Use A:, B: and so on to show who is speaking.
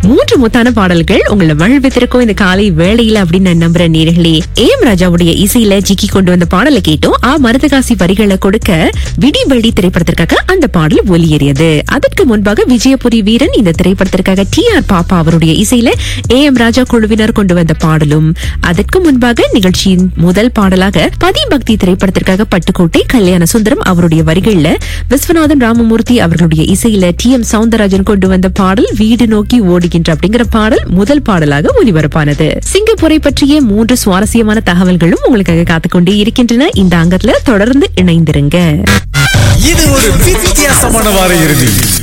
A: மூன்று முத்தான பாடல்கள் உங்களை வழுவித்திருக்கும் இந்த காலை வேளையில அப்படின்னு நான் நம்புறேன் நேர்களே ஏம் ராஜாவுடைய இசையில ஜிக்கி கொண்டு வந்த பாடலை கேட்டோம் ஆ மருதகாசி வரிகளை கொடுக்க விடி வெள்ளி திரைப்படத்திற்காக அந்த பாடல் ஒலியேறியது அதற்கு முன்பாக விஜயபுரி வீரன் இந்த திரைப்படத்திற்காக டி ஆர் பாப்பா அவருடைய இசையில ஏ எம் ராஜா குழுவினர் கொண்டு வந்த பாடலும் அதற்கு முன்பாக நிகழ்ச்சியின் முதல் பாடலாக பதிபக்தி திரைப்படத்திற்காக பட்டுக்கோட்டை கல்யாண சுந்தரம் அவருடைய வரிகள்ல விஸ்வநாதன் ராமமூர்த்தி அவர்களுடைய இசையில டி எம் சவுந்தரராஜன் கொண்டு வந்த பாடல் வீடு நோக்கி ஓடுகின்ற அப்படிங்கிற பாடல் முதல் பாடலாக ஒலிபரப்பானது சிங்கப்பூரை பற்றிய மூன்று சுவாரஸ்யமான தகவல்களும் உங்களுக்காக காத்துக்கொண்டே இருக்கின்றன இந்த அங்கத்துல தொடர்ந்து இணைந்திருங்க
B: இது ஒரு வித்தியாசமான வார இறுதி